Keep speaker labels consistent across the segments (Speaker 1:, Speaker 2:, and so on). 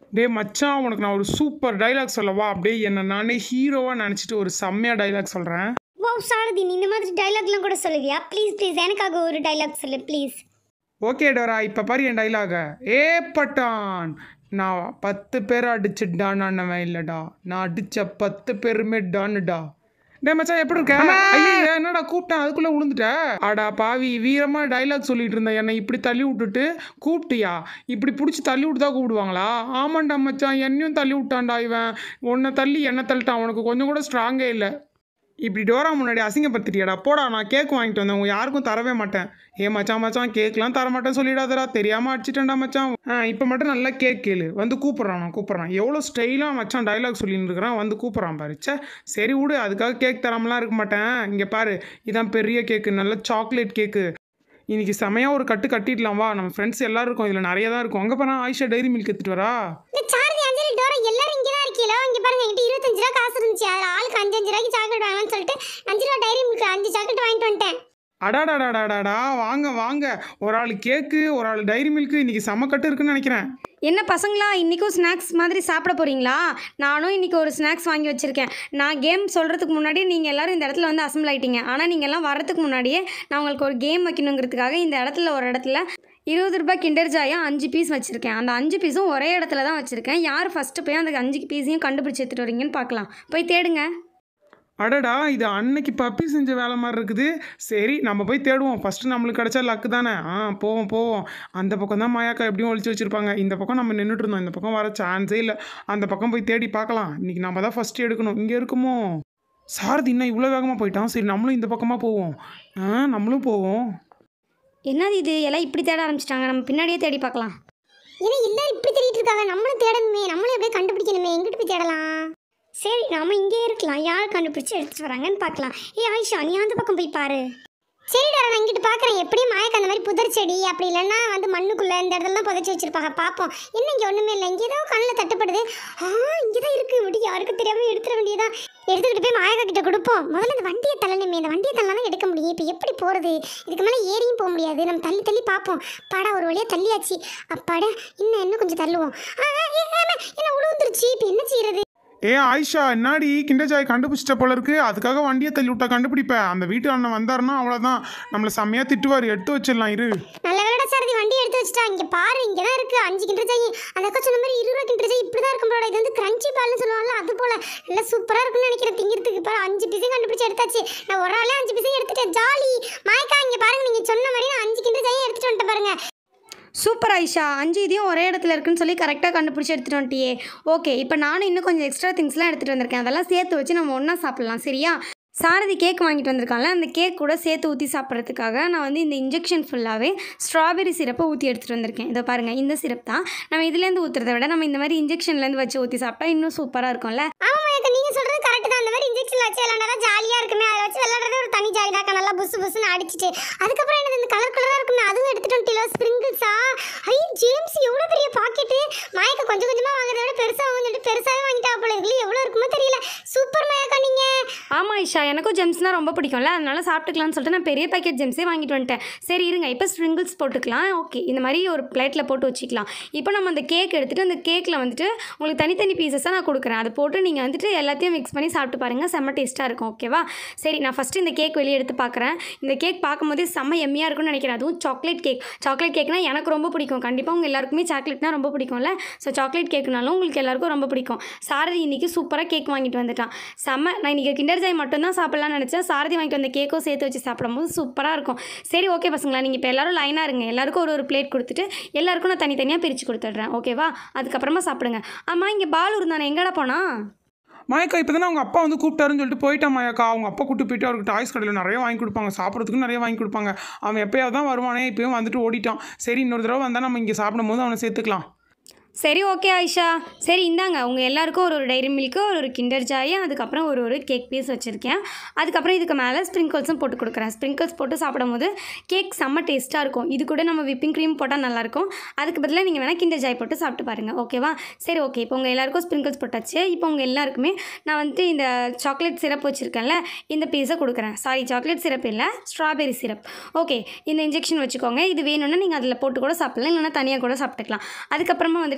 Speaker 1: டேய் மச்சான் உனக்கு நான் ஒரு சூப்பர் டைலாக் சொல்லவா அப்படியே என்னை நானே ஹீரோவாக நினச்சிட்டு ஒரு செம்மையாக டைலாக் சொல்கிறேன்
Speaker 2: வாவ் சாரதி நீ இந்த மாதிரி டைலாக்லாம் கூட சொல்லுவியா ப்ளீஸ் ப்ளீஸ் எனக்காக ஒரு டைலாக் சொல்லு ப்ளீஸ்
Speaker 1: ஓகே டோரா இப்போ பாரு என் டைலாக ஏ பட்டான் நான் பத்து பேரை அடிச்சு டான் ஆனவன் இல்லைடா நான் அடித்த பத்து பேருமே டான்னுடா டே மச்சான் எப்படி இருக்க ஐயோ என்னடா கூப்பிட்டேன் அதுக்குள்ளே விழுந்துட்ட அடா பாவி வீரமாக டைலாக் சொல்லிட்டு இருந்தேன் என்னை இப்படி தள்ளி விட்டுட்டு கூப்பிட்டியா இப்படி பிடிச்சி தள்ளி விட்டு தான் கூப்பிடுவாங்களா ஆமாண்டா மச்சான் என்னையும் தள்ளி விட்டான்டா இவன் உன்னை தள்ளி என்ன தள்ளிட்டான் அவனுக்கு கொஞ்சம் கூட ஸ்ட்ராங்கே இல்லை இப்படி டோரா முன்னாடி அசிங்கப்படுத்திட்டியாடா போடா நான் கேக் வாங்கிட்டு வந்தேன் உங்க யாருக்கும் தரவே மாட்டேன் ஏ மச்சான் மச்சான் கேக்லாம் தர மாட்டேன் சொல்லிடாதடா தெரியாமல் அடிச்சிட்டேன்டா மச்சான் ஆ இப்போ மட்டும் நல்லா கேக் கேளு வந்து கூப்பிட்றான் நான் கூப்பிட்றான் எவ்வளோ ஸ்டைலாக மச்சான் டைலாக் சொல்லின்னு இருக்கிறான் வந்து கூப்பிட்றான் பாரு ச்சே சரி விடு அதுக்காக கேக் தராமலாம் இருக்க மாட்டேன் இங்கே பாரு இதான் பெரிய கேக்கு நல்ல சாக்லேட் கேக்கு இன்னைக்கு செமையாக ஒரு கட்டு கட்டிடலாம் வா நம்ம ஃப்ரெண்ட்ஸ் எல்லாரும் இருக்கோம் இதில் நிறைய தான் இருக்கும் அங்கே போனா ஆயிஷா டைரி மில்க் எடுத்துட்டு வரா
Speaker 2: இந்த சாரதி அஞ்சலி டோரா எல்லாரும் இங்கே தான் இருக்கீங்களோ இங்கே பாருங்க என்கிட்ட இருபத்தஞ்சு ரூபா காசு இருந்துச்சு அதில் ஆளுக்கு அஞ்சு அஞ்சு ரூபாய்க்கு சாக்லேட் வாங்கலாம்னு சொல்லிட்டு அஞ்சு ரூபா டைரி மில்க் அஞ்சு சாக்லேட் வாங்கிட்டு வந்துட்டேன்
Speaker 1: அடாடாடாடாடாடா வாங்க வாங்க ஒரு ஆள் கேக்கு ஒரு ஆள் டைரி மில்க்கு இன்னைக்கு செம கட்டு இருக்குன்னு நினைக்கிறேன்
Speaker 3: என்ன பசங்களா இன்றைக்கும் ஸ்நாக்ஸ் மாதிரி சாப்பிட போகிறீங்களா நானும் இன்றைக்கி ஒரு ஸ்நாக்ஸ் வாங்கி வச்சுருக்கேன் நான் கேம் சொல்கிறதுக்கு முன்னாடியே நீங்கள் எல்லோரும் இந்த இடத்துல வந்து அசம்பிள் ஆயிட்டீங்க ஆனால் நீங்கள் எல்லாம் வரதுக்கு முன்னாடியே நான் உங்களுக்கு ஒரு கேம் வைக்கணுங்கிறதுக்காக இந்த இடத்துல ஒரு இடத்துல இருபது ரூபாய் கிண்டர் ஜாயா அஞ்சு பீஸ் வச்சுருக்கேன் அந்த அஞ்சு பீஸும் ஒரே இடத்துல தான் வச்சுருக்கேன் யார் ஃபஸ்ட்டு போய் அந்த அஞ்சு பீஸையும் கண்டுபிடிச்சி எடுத்துகிட்டு வரீங்கன்னு பார்க்கலாம் போய் தேடுங்க
Speaker 1: அடடா இது அன்னைக்கு பப்பி செஞ்ச வேலை மாதிரி இருக்குது சரி நம்ம போய் தேடுவோம் ஃபஸ்ட்டு நம்மளுக்கு கிடைச்சா லக்கு தானே ஆ போவோம் போவோம் அந்த பக்கம் தான் மாயாக்கா எப்படியும் ஒழிச்சு வச்சுருப்பாங்க இந்த பக்கம் நம்ம நின்றுட்டு இருந்தோம் இந்த பக்கம் வர சான்ஸே இல்லை அந்த பக்கம் போய் தேடி பார்க்கலாம் இன்னைக்கு நம்ம தான் ஃபஸ்ட்டு எடுக்கணும் இங்கே இருக்குமோ சாரதி இன்னும் இவ்வளோ வேகமாக போயிட்டான் சரி நம்மளும் இந்த பக்கமாக போவோம் ஆ நம்மளும் போவோம்
Speaker 3: என்னது இது எல்லாம் இப்படி தேட ஆரம்பிச்சிட்டாங்க நம்ம பின்னாடியே தேடி பார்க்கலாம்
Speaker 2: ஏன்னா எல்லாரும் இப்படி தேடிட்டு இருக்காங்க நம்மளும் தேடணுமே நம்மளும் எப்படியே கண்டுபிடிக்கணுமே எங்கிட்டு போய் தேடலாம் சரி நாம இங்கே இருக்கலாம் யார் கண்டுபிடிச்சு எடுத்துட்டு வராங்கன்னு பார்க்கலாம் ஏ ஆயிஷா நீ அந்த பக்கம் போய் பாரு சரி டரா நான் இங்கிட்டு பார்க்குறேன் எப்படியும் மாயக்கு அந்த மாதிரி புதர் செடி அப்படி இல்லைன்னா வந்து மண்ணுக்குள்ளே இந்த இடத்துல புதைச்சி வச்சிருப்பாங்க பார்ப்போம் என்ன இங்கே ஒன்றுமே இல்லை இங்கே ஏதோ கண்ணில் தட்டுப்படுது ஆ இங்கே தான் இருக்குது விட்டு யாருக்கும் தெரியாமல் எடுத்துட வேண்டியதா எடுத்துக்கிட்டு போய் மாயக்கா கிட்ட கொடுப்போம் முதல்ல இந்த வண்டியை தள்ளணுமே இந்த வண்டியை தள்ளலாம் எடுக்க முடியும் இப்போ எப்படி போகிறது இதுக்கு மேலே ஏறியும் போக முடியாது நம்ம தள்ளி தள்ளி பார்ப்போம் பாடா ஒரு வழியாக தள்ளியாச்சு அப்பாடா இன்னும் இன்னும் கொஞ்சம் தள்ளுவோம் ஆ, ஆ, ஏ, ஆமா, என்ன உழுந்துருச்சு இப்போ என்ன செய்யறது
Speaker 1: ஏ ஆயிஷா என்னாடி கிண்டஜாய் கண்டுபிடிச்சிட்ட போல இருக்கு அதுக்காக வண்டியை தள்ளி விட்டா கண்டுபிடிப்பேன் அந்த வீட்டு அண்ணன் வந்தாருன்னா அவ்வளோதான் நம்மளை செம்மையாக திட்டுவார் எடுத்து வச்சிடலாம் இரு
Speaker 2: நல்ல வேலை சாரதி வண்டி எடுத்து வச்சுட்டா இங்க பாரு இங்க தான் இருக்கு அஞ்சு கிண்டர் ஜாய் அந்த அக்கா சொன்ன மாதிரி இருபது ரூபா கிண்டர் ஜாய் இப்படி தான் இருக்கும் போல இது வந்து கிரன்ச்சி பால்னு சொல்லுவாங்கல்ல அது போல நல்லா சூப்பரா இருக்கும்னு நினைக்கிறேன் திங்கிறதுக்கு பாரு அஞ்சு பீஸையும் கண்டுபிடிச்சு எடுத்தாச்சு நான் ஒரு ஆளே அஞ்சு பீஸையும் எடுத்துட்டேன் ஜாலி மாய்க்கா இங்க பாருங்க நீங்க சொன்ன மாதிரி நான் அஞ்சு கிண்டர் ஜாயும் எடுத்துட்டு வந்துட்டேன் பாருங்க
Speaker 3: சூப்பர் ஐஷா அஞ்சு இதையும் ஒரே இடத்துல இருக்குன்னு சொல்லி கரெக்டாக கண்டுபிடிச்சி எடுத்துகிட்டு வந்துட்டியே ஓகே இப்போ நானும் இன்னும் கொஞ்சம் எக்ஸ்ட்ரா திங்ஸ்லாம் எடுத்துகிட்டு வந்திருக்கேன் அதெல்லாம் சேர்த்து வச்சு நம்ம ஒன்றா சாப்பிட்லாம் சரியா சாரதி கேக் வாங்கிட்டு வந்திருக்காங்கல்ல அந்த கேக் கூட சேர்த்து ஊற்றி சாப்பிட்றதுக்காக நான் வந்து இந்த இன்ஜெக்ஷன் ஃபுல்லாகவே ஸ்ட்ராபெரி சிரப்பை ஊற்றி எடுத்துகிட்டு வந்திருக்கேன் இதோ பாருங்கள் இந்த சிரப் தான் நம்ம இதுலேருந்து ஊற்றுறத விட நம்ம இந்த மாதிரி இன்ஜெக்ஷன்லேருந்து வச்சு ஊற்றி சாப்பிட்டா இன்னும் சூப்பராக இருக்கும்ல
Speaker 2: ஆமா மாயக்கா நீங்க சொல்றது கரெக்ட் தான் அந்த மாதிரி இன்ஜெக்ஷன் வச்சு விளையாண்டா ஜாலியா இருக்குமே அதை வச்சு விளையாடுறது ஒரு தனி ஜாலி தான் நல்லா புசு புசுன்னு அடிச்சிட்டு அதுக்கப்புறம் என்னது இந்த கலர் கலரா இருக்குமே அதுவும் எடுத்துட்டு வந்துட்டீங்களா ஸ்ப்ரிங்கிள்ஸா ஐ ஜேம்ஸ் எவ்வளவு பெரிய பாக்கெட்டு மாயக்கா கொஞ்சம் கொஞ்சமா வாங்குறத விட பெருசா வாங்கிட்டு பெருசாவே வாங்கிட்டா போல இருக்கு எவ்வளவு இருக்குமோ தெரியல சூப்பர் மாயக்கா நீங்க
Speaker 3: ஆமாம் ஐஷா எனக்கும் ஜெம்ஸ்னால் ரொம்ப பிடிக்கும்ல அதனால சாப்பிட்டுக்கலாம்னு சொல்லிட்டு நான் பெரிய பேக்கெட் ஜெம்ஸே வாங்கிட்டு வந்துட்டேன் சரி இருங்க இப்போ ஸ்ப்ரிங்கிள்ஸ் போட்டுக்கலாம் ஓகே இந்த மாதிரி ஒரு பிளேட்டில் போட்டு வச்சுக்கலாம் இப்போ நம்ம அந்த கேக் எடுத்துகிட்டு அந்த கேக்கில் வந்துட்டு உங்களுக்கு தனித்தனி பீசஸாக நான் கொடுக்குறேன் அதை போட்டு நீங்கள் வந்துட்டு எல்லாத்தையும் மிக்ஸ் பண்ணி சாப்பிட்டு பாருங்கள் செம்ம டேஸ்ட்டாக இருக்கும் ஓகேவா சரி நான் ஃபஸ்ட்டு இந்த கேக் வெளியே எடுத்து பார்க்குறேன் இந்த கேக் பார்க்கும்போதே செம்ம எம்மியாக இருக்கும்னு நினைக்கிறேன் அதுவும் சாக்லேட் கேக் சாக்லேட் கேக்னால் எனக்கு ரொம்ப பிடிக்கும் கண்டிப்பாக உங்கள் எல்லாருக்குமே சாக்லேட்னா ரொம்ப பிடிக்கும்ல ஸோ சாக்லேட் கேக்குனாலும் உங்களுக்கு எல்லாருக்கும் ரொம்ப பிடிக்கும் சாரதி இன்றைக்கி சூப்பராக கேக் வாங்கிட்டு வந்துட்டான் செம்ம நான் இன்றைக்கி கிண்டர் ஜாய் மட்டும்தான் சாப்பிட்லாம்னு நினச்சேன் சாரதி வாங்கிட்டு வந்த கேக்கும் சேர்த்து வச்சு சாப்பிடும்போது சூப்பராக இருக்கும் சரி ஓகே பசங்களா நீங்கள் இப்போ எல்லாரும் லைனாக இருங்க எல்லாருக்கும் ஒரு ஒரு பிளேட் கொடுத்துட்டு எல்லாருக்கும் நான் தனித்தனியாக பிரித்து கொடுத்துட்றேன் ஓகேவா அதுக்கப்புறமா சாப்பிடுங்க ஆமாம் இங்கே பால் இருந்தானே எங்கடா போனா
Speaker 1: மாயக்கா இப்போ தானே அவங்க அப்பா வந்து கூப்பிட்டாருன்னு சொல்லிட்டு போயிட்டான் மாயக்கா அவங்க அப்பா கூப்பிட்டு போயிட்டு அவருக்கு டாய்ஸ் கடையில் நிறைய வாங்கி கொடுப்பாங்க சாப்பிட்றதுக்கும் நிறைய வாங்கி கொடுப்பாங்க அவன் எப்பயாவது தான் வருவானே இப்பயும் வந்துட்டு ஓடிட்டான் சரி இன்னொரு தடவை வந்தால் நம்ம இங்கே சாப்பிடும்போது அவனை சேர்த்துக்கலாம்
Speaker 3: சரி ஓகே ஆயிஷா சரி இந்தாங்க உங்கள் எல்லாருக்கும் ஒரு ஒரு டைரி மில்க்கு ஒரு ஒரு கிண்டர் ஜாய் அதுக்கப்புறம் ஒரு ஒரு கேக் பீஸ் வச்சுருக்கேன் அதுக்கப்புறம் இதுக்கு மேலே ஸ்ப்ரிங்கிள்ஸும் போட்டு கொடுக்குறேன் ஸ்ப்ரிங்கிள்ஸ் போட்டு சாப்பிடும்போது கேக் செம்ம டேஸ்ட்டாக இருக்கும் இது கூட நம்ம விப்பிங் க்ரீம் போட்டால் நல்லாயிருக்கும் அதுக்கு பதிலாக நீங்கள் வேணால் கிண்டர் ஜாய் போட்டு சாப்பிட்டு பாருங்கள் ஓகேவா சரி ஓகே இப்போ உங்கள் எல்லாருக்கும் ஸ்ப்ரிங்கிள்ஸ் போட்டாச்சு இப்போ உங்கள் எல்லாருக்குமே நான் வந்துட்டு இந்த சாக்லேட் சிரப் வச்சுருக்கேன்ல இந்த பீஸை கொடுக்குறேன் சாரி சாக்லேட் சிரப் இல்லை ஸ்ட்ராபெரி சிரப் ஓகே இந்த இன்ஜெக்ஷன் வச்சுக்கோங்க இது வேணும்னா நீங்கள் அதில் போட்டு கூட சாப்பிட்லாம் இல்லைன்னா தனியாக கூட சாப்பிட்டுக்கலாம் அதுக்கப்புறமா வந்துட்டு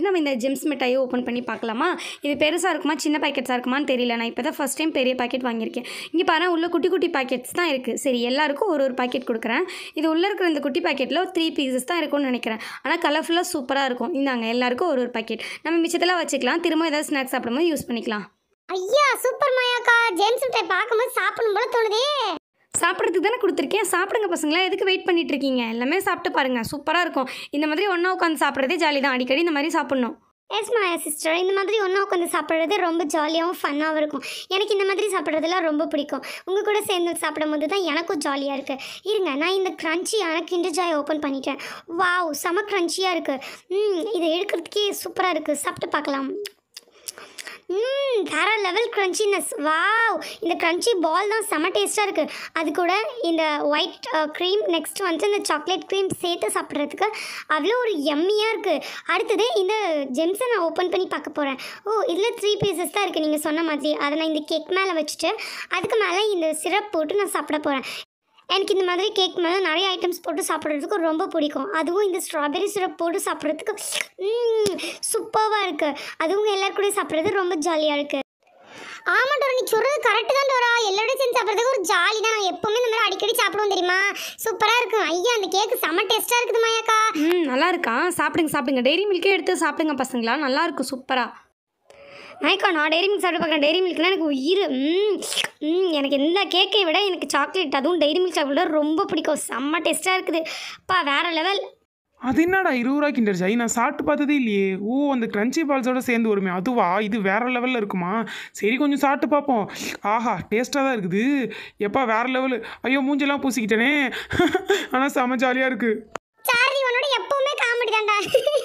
Speaker 3: நம்ம இந்த ஜெம்ஸ் மிட்டாயை ஓப்பன் பண்ணி பார்க்கலாமா இது பெருசாக இருக்குமா சின்ன பாக்கெட்ஸாக இருக்குமான்னு தெரியல நான் இப்போ தான் ஃபஸ்ட் டைம் பெரிய பாக்கெட் வாங்கியிருக்கேன் இங்கே பாரு உள்ள குட்டி குட்டி பாக்கெட்ஸ் தான் இருக்குது சரி எல்லாருக்கும் ஒரு ஒரு பாக்கெட் கொடுக்குறேன் இது உள்ளே இருக்கிற இந்த குட்டி பாக்கெட்டில் த்ரீ பீசஸ் தான் இருக்கும்னு நினைக்கிறேன் ஆனால் கலர்ஃபுல்லாக சூப்பராக இருக்கும் இந்தாங்க எல்லாருக்கும் ஒரு ஒரு பாக்கெட் நம்ம மிச்சத்தெல்லாம் வச்சுக்கலாம் திரும்ப ஏதாவது ஸ்நாக்ஸ் சாப்பிடும்போது யூஸ் பண்ணிக்கலாம்
Speaker 2: ஐயா சூப்பர் மாயாக்கா ஜேம்ஸ் மிட்டாய் பார்க்கும்போது சாப்பிடணும் போல தோணுதே
Speaker 3: சாப்பிட்றதுக்கு தானே கொடுத்துருக்கேன் சாப்பிடுங்க பசங்களா எதுக்கு வெயிட் பண்ணிட்டு இருக்கீங்க எல்லாமே சாப்பிட்டு பாருங்கள் சூப்பராக இருக்கும் இந்த மாதிரி ஒன்றா உட்காந்து சாப்பிட்றதே ஜாலி தான் அடிக்கடி இந்த மாதிரி சாப்பிட்ணும்
Speaker 2: எஸ் மாயா சிஸ்டர் இந்த மாதிரி ஒன்றா உட்காந்து சாப்பிட்றது ரொம்ப ஜாலியாகவும் ஃபன்னாகவும் இருக்கும் எனக்கு இந்த மாதிரி சாப்பிட்றதுலாம் ரொம்ப பிடிக்கும் உங்கள் கூட சேர்ந்து சாப்பிடும்போது தான் எனக்கும் ஜாலியாக இருக்குது இருங்க நான் இந்த க்ரன்ச்சியான கிண்டர் ஜாய் ஓப்பன் பண்ணிட்டேன் வாவ் செம க்ரன்ச்சியாக இருக்குது ம் இதை எடுக்கிறதுக்கே சூப்பராக இருக்குது சாப்பிட்டு பார்க்கலாம் ம் வேற லெவல் க்ரன்ச்சினஸ் வாவ் இந்த க்ரன்ச்சி பால் தான் செம டேஸ்ட்டாக இருக்குது அது கூட இந்த ஒயிட் க்ரீம் நெக்ஸ்ட் வந்து இந்த சாக்லேட் க்ரீம் சேர்த்து சாப்பிட்றதுக்கு அவ்வளோ ஒரு எம்மியாக இருக்குது அடுத்தது இந்த ஜெம்ஸை நான் ஓப்பன் பண்ணி பார்க்க போகிறேன் ஓ இதில் த்ரீ பீசஸ் தான் இருக்குது நீங்கள் சொன்ன மாதிரி அதை நான் இந்த கேக் மேலே வச்சுட்டு அதுக்கு மேலே இந்த சிரப் போட்டு நான் சாப்பிட போகிறேன் எனக்கு இந்த மாதிரி கேக் மேலே நிறைய ஐட்டம்ஸ் போட்டு சாப்பிட்றதுக்கு ரொம்ப பிடிக்கும் அதுவும் இந்த ஸ்ட்ராபெரி சிரப் போட்டு சாப்பிட்றதுக்கு சூப்பராக இருக்குது அதுவும் எல்லாரும் கூட சாப்பிட்றது ரொம்ப ஜாலியாக இருக்குது ஆமா டோரா நீ சொல்றது கரெக்ட் தான் டோரா எல்லாரோட சேர்ந்து சாப்பிட்றதுக்கு ஒரு ஜாலி தான் நான் எப்பவுமே இந்த மாதிரி அடிக்கடி சாப்பிடுவோம் தெரியுமா சூப்பராக இருக்கும் ஐயா அந்த கேக்கு செம்ம டேஸ்ட்டாக இருக்குது மாயாக்கா
Speaker 3: ம் நல்லா இருக்கா சாப்பிடுங்க சாப்பிடுங்க டெய்ரி மில்க்கே எடுத்து சாப்பிடுங்க பசங்களா நல்லா இருக்கும் சூப்பராக மைக்கா நான் டெய்ரி மில்க் சாப்பிட்டு பார்க்குறேன் டெய்ரி மில்க்னா எனக்கு உயிர் ம் ம் எனக்கு எந்த கேக்கை விட எனக்கு சாக்லேட் அதுவும் டெய்ரி மில்க் சாப்பிட ரொம்ப பிடிக்கும் செம்ம டேஸ்ட்டாக இருக்குது அப்பா வேறு லெவல்
Speaker 1: அது என்னடா இருபது ரூபா கிண்டர் ஜாய் நான் சாப்பிட்டு பார்த்ததே இல்லையே ஓ அந்த கிரன்ச்சி பால்ஸோட சேர்ந்து வருமே அதுவா இது வேற லெவலில் இருக்குமா சரி கொஞ்சம் சாப்பிட்டு பார்ப்போம் ஆஹா டேஸ்ட்டாக தான் இருக்குது எப்பா வேற லெவலு ஐயோ மூஞ்செல்லாம் பூசிக்கிட்டேனே ஆனால் செம ஜாலியாக இருக்குது
Speaker 2: சாரதி உன்னோட எப்பவுமே காமெடி தான்டா